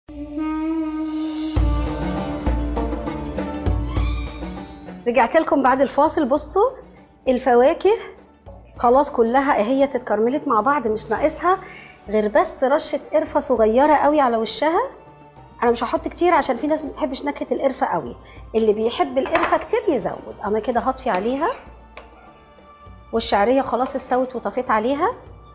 رجعت لكم بعد الفاصل بصوا الفواكه خلاص كلها هي اتكرملت مع بعض مش ناقصها غير بس رشه قرفه صغيره قوي على وشها انا مش هحط كتير عشان في ناس ما بتحبش نكهه القرفه قوي اللي بيحب القرفه كتير يزود انا كده هطفي عليها والشعريه خلاص استوت وطفيت عليها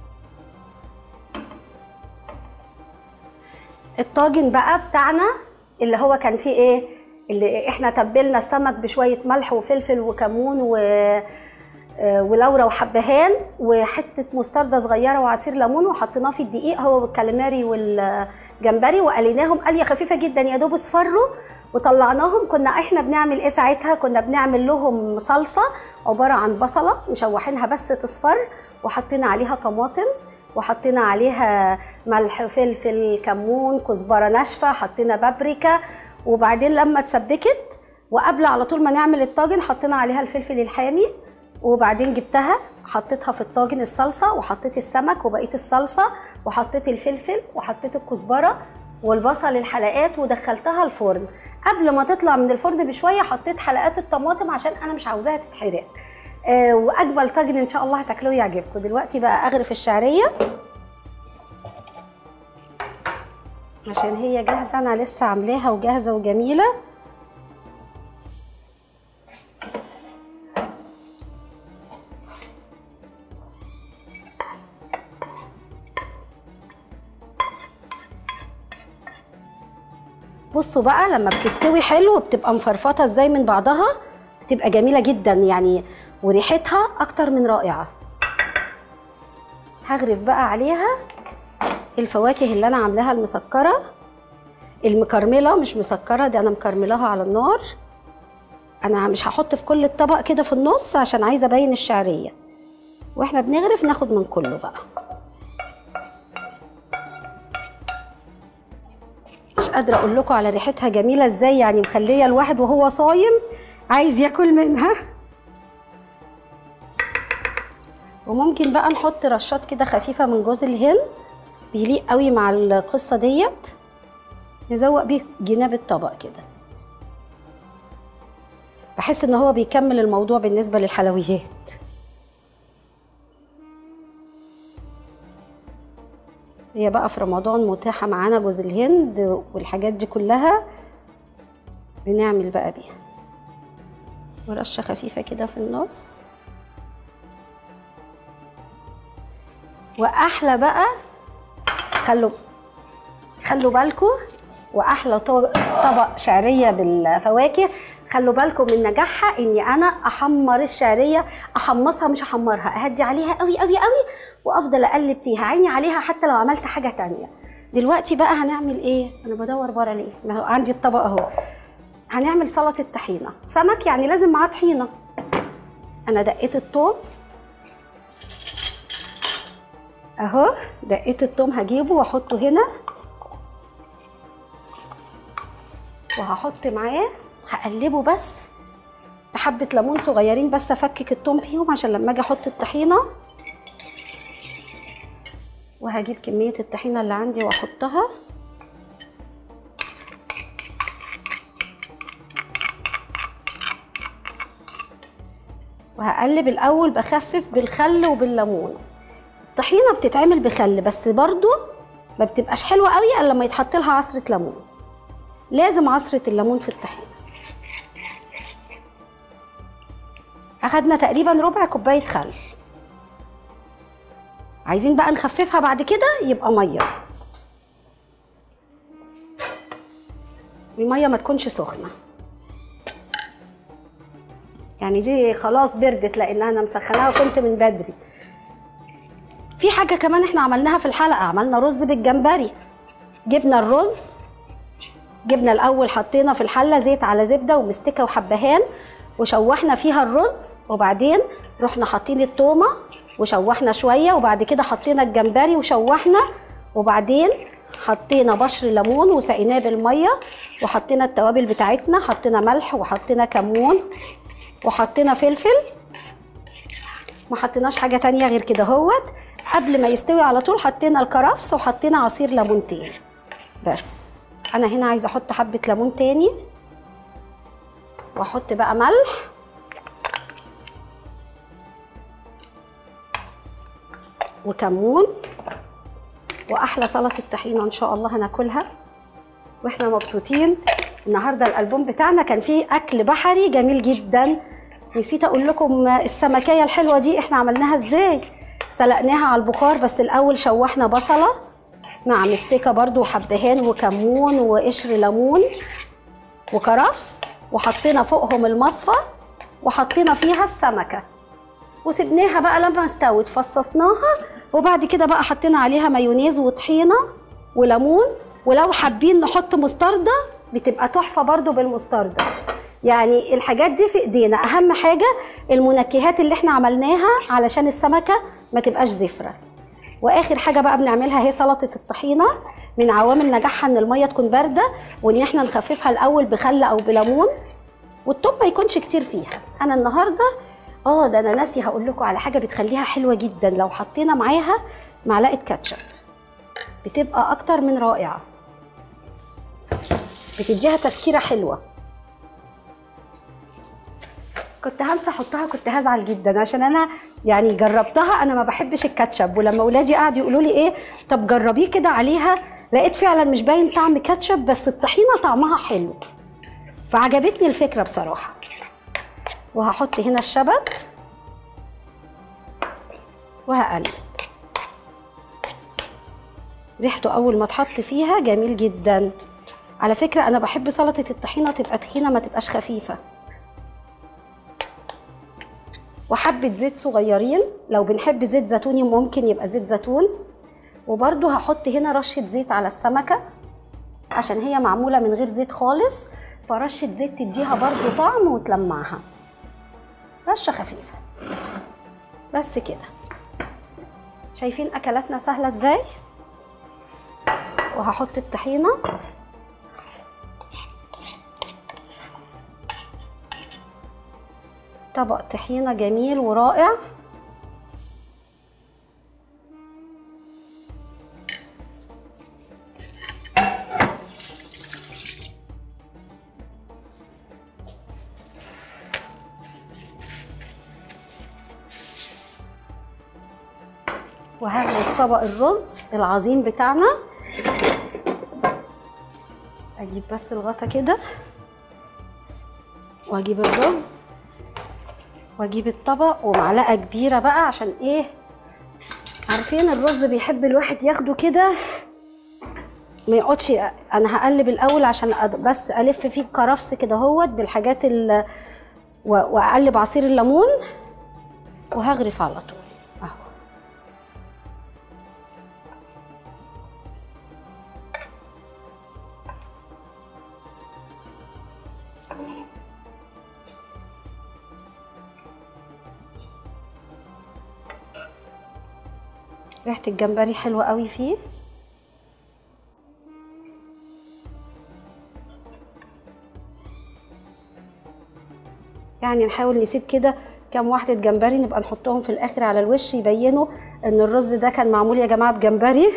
الطاجن بقى بتاعنا اللي هو كان فيه ايه اللي احنا تبلنا السمك بشويه ملح وفلفل وكمون و آه، ولورا وحبهان وحته مستردة صغيره وعصير ليمون وحطيناه في الدقيق هو والكاليماري والجمبري وقليناهم قليه خفيفه جدا يا دوب اصفروا وطلعناهم كنا احنا بنعمل ايه ساعتها كنا بنعمل لهم صلصه عباره عن بصله مشوحينها بس تصفر وحطينا عليها طماطم وحطينا عليها ملح فلفل كمون كزبره ناشفه حطينا بابريكا وبعدين لما اتسبكت وقبل على طول ما نعمل الطاجن حطينا عليها الفلفل الحامي وبعدين جبتها حطيتها في الطاجن الصلصه وحطيت السمك وبقيت الصلصه وحطيت الفلفل وحطيت الكزبره والبصل الحلقات ودخلتها الفرن قبل ما تطلع من الفرن بشويه حطيت حلقات الطماطم عشان انا مش عاوزاها تتحرق آه واجمل طاجن ان شاء الله هتاكلوه يعجبكم دلوقتي بقى اغرف الشعريه عشان هي جاهزه انا لسه عاملاها وجاهزه وجميله بصوا بقى لما بتستوي حلو وبتبقى مفرفطه ازاي من بعضها بتبقى جميله جدا يعني وريحتها اكتر من رائعه هغرف بقى عليها الفواكه اللي انا عاملاها المسكره المكرمله مش مسكره دي انا مكرملاها على النار انا مش هحط في كل الطبق كده في النص عشان عايزه ابين الشعريه واحنا بنغرف ناخد من كله بقى مش قادره اقول لكم على ريحتها جميله ازاي يعني مخليه الواحد وهو صايم عايز ياكل منها وممكن بقى نحط رشات كده خفيفه من جوز الهند بيليق قوي مع القصه ديت نزوق بيه جناب الطبق كده بحس ان هو بيكمل الموضوع بالنسبه للحلويات هي بقى في رمضان متاحه معانا جوز الهند والحاجات دي كلها بنعمل بقى بيها ورشه خفيفه كده في النص واحلى بقى خلوا خلوا بالكم واحلى طو- طبق شعريه بالفواكه خلوا بالكم من نجاحها اني انا احمر الشعريه احمصها مش احمرها اهدي عليها قوي قوي قوي وافضل اقلب فيها عيني عليها حتى لو عملت حاجه تانية دلوقتي بقى هنعمل ايه انا بدور بره ليه ما هو عندي الطبق اهو هنعمل سلطه طحينه سمك يعني لازم معاه طحينه انا دقيت الثوم اهو دقيت الثوم هجيبه واحطه هنا وهحط معاه هقلبه بس بحبة ليمون صغيرين بس افكك الثوم فيهم عشان لما اجي احط الطحينة وهجيب كمية الطحينة اللي عندي واحطها وهقلب الاول بخفف بالخل وبالليمون الطحينة بتتعمل بخل بس برضو ما بتبقاش حلوة قوي الا لما يتحط لها عصرة ليمون لازم عصرة الليمون في الطحينة أخدنا تقريبا ربع كوباية خل عايزين بقى نخففها بعد كده يبقى مية المية ما تكونش سخنة يعني دي خلاص بردت لأن أنا مسخناها وكنت من بدري في حاجة كمان احنا عملناها في الحلقة عملنا رز بالجمبري جبنا الرز جبنا الاول حطينا في الحله زيت على زبده ومستكه وحبهان وشوحنا فيها الرز وبعدين رحنا حاطين التومه وشوحنا شويه وبعد كده حطينا الجمبري وشوحنا وبعدين حطينا بشر ليمون وسقيناه بالميه وحطينا التوابل بتاعتنا حطينا ملح وحطينا كمون وحطينا فلفل ما حطيناش حاجه تانية غير كده هوت قبل ما يستوي على طول حطينا الكرفس وحطينا عصير ليمونتين بس انا هنا عايزه احط حبه ليمون تاني واحط بقى ملح وكمون واحلى سلطه طحينه ان شاء الله هناكلها واحنا مبسوطين النهارده الالبوم بتاعنا كان فيه اكل بحري جميل جدا نسيت اقول لكم السمكيه الحلوه دي احنا عملناها ازاي سلقناها على البخار بس الاول شوحنا بصله مع مستكه برضو وحبهان وكمون وقشر ليمون وكرفس وحطينا فوقهم المصفى وحطينا فيها السمكه وسبناها بقى لما استوت فصصناها وبعد كده بقى حطينا عليها مايونيز وطحينه وليمون ولو حابين نحط مستردة بتبقى تحفة برضو بالمستردة يعني الحاجات دي في ايدينا اهم حاجة المنكهات اللي احنا عملناها علشان السمكة ما تبقاش زفرة واخر حاجة بقى بنعملها هي سلطة الطحينة من عوامل نجاحها ان المية تكون باردة وان احنا نخففها الاول بخل او بليمون والتوم ما يكونش كتير فيها انا النهارده اه ده انا ناسي هقول لكم على حاجه بتخليها حلوه جدا لو حطينا معاها معلقه كاتشب بتبقى اكتر من رائعه بتديها تسكيره حلوه كنت هنسى احطها كنت هزعل جدا عشان انا يعني جربتها انا ما بحبش الكاتشب ولما اولادي قعدوا يقولوا لي ايه طب جربيه كده عليها لقيت فعلا مش باين طعم كاتشب بس الطحينه طعمها حلو فعجبتني الفكره بصراحه وهحط هنا الشبت وهقلب ريحته اول ما اتحط فيها جميل جدا على فكره انا بحب سلطه الطحينه تبقى تخينه ما تبقاش خفيفه وحبه زيت صغيرين لو بنحب زيت زيتوني ممكن يبقى زيت زيتون وبرده هحط هنا رشه زيت على السمكه عشان هي معموله من غير زيت خالص فرشه زيت تديها برده طعم وتلمعها رشه خفيفه بس كده شايفين اكلاتنا سهله ازاي وهحط الطحينه طبق طحينه جميل ورائع وهغرف طبق الرز العظيم بتاعنا اجيب بس الغطا كده واجيب الرز واجيب الطبق ومعلقه كبيره بقى عشان ايه عارفين الرز بيحب الواحد ياخده كده ما يقعدش انا هقلب الاول عشان بس الف فيه الكرفس كده اهوت بالحاجات ال واقلب عصير الليمون وهغرف على طول اهو ريحه الجمبري حلوه قوي فيه يعني نحاول نسيب كده كام واحدة جمبري نبقى نحطهم في الآخر على الوش يبينوا إن الرز ده كان معمول يا جماعة بجمبري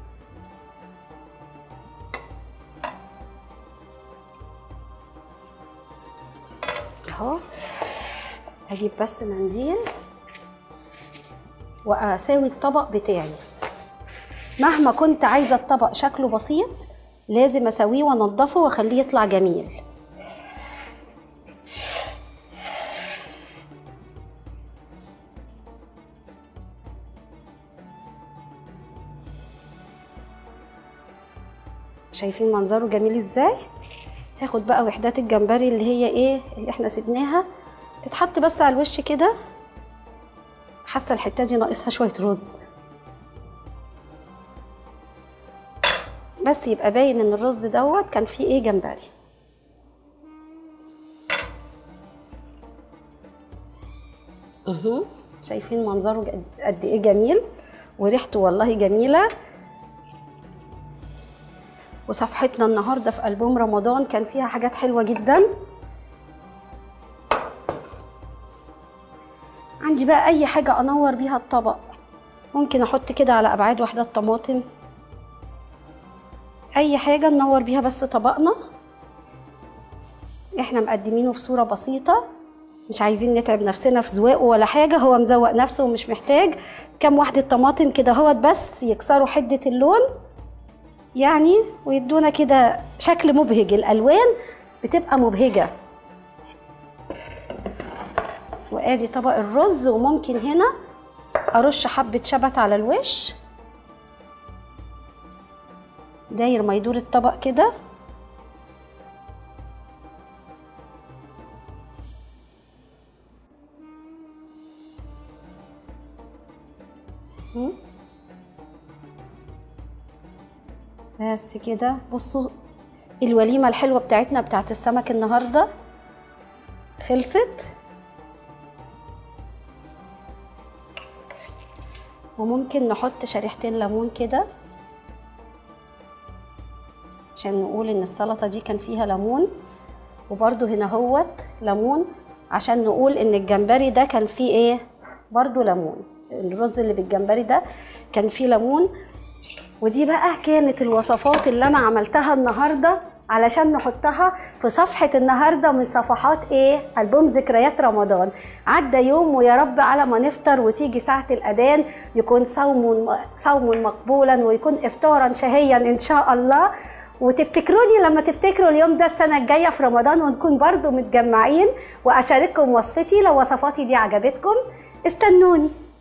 أهو هجيب بس منديل واساوي الطبق بتاعي مهما كنت عايزه الطبق شكله بسيط لازم اسويه وانضفه واخليه يطلع جميل شايفين منظره جميل ازاي هاخد بقى وحدات الجمبري اللي هي ايه اللي احنا سيبناها تتحط بس على الوش كده حاسه الحته دي ناقصها شويه رز بس يبقى باين ان الرز دوت كان فيه ايه جمبري اهو شايفين منظره قد ايه جميل وريحته والله جميله وصفحتنا النهارده في البوم رمضان كان فيها حاجات حلوه جدا عندي بقى اي حاجه انور بيها الطبق ممكن احط كده على ابعاد وحدات طماطم اي حاجه ننور بيها بس طبقنا احنا مقدمينه في صوره بسيطه مش عايزين نتعب نفسنا في ذواقه ولا حاجه هو مزوق نفسه ومش محتاج كام واحده طماطم كده هوت بس يكسروا حده اللون يعني ويدونا كده شكل مبهج الالوان بتبقى مبهجه وادي طبق الرز وممكن هنا ارش حبه شبت على الوش داير ما يدور الطبق كده بس كده بصوا الوليمه الحلوه بتاعتنا بتاعت السمك النهارده خلصت وممكن نحط شريحتين ليمون كده عشان نقول ان السلطه دي كان فيها ليمون وبرده هنا هوت ليمون عشان نقول ان الجمبري ده كان فيه ايه برده ليمون الرز اللي بالجمبري ده كان فيه ليمون ودي بقى كانت الوصفات اللي انا عملتها النهارده علشان نحطها في صفحة النهاردة من صفحات ايه؟ ألبوم ذكريات رمضان عدى يوم ويا رب على ما نفطر وتيجي ساعة الأذان يكون صوم صوم مقبولا ويكون إفطارا شهيا إن شاء الله وتفتكروني لما تفتكروا اليوم ده السنة الجاية في رمضان ونكون برضو متجمعين وأشارككم وصفتي لو وصفاتي دي عجبتكم استنوني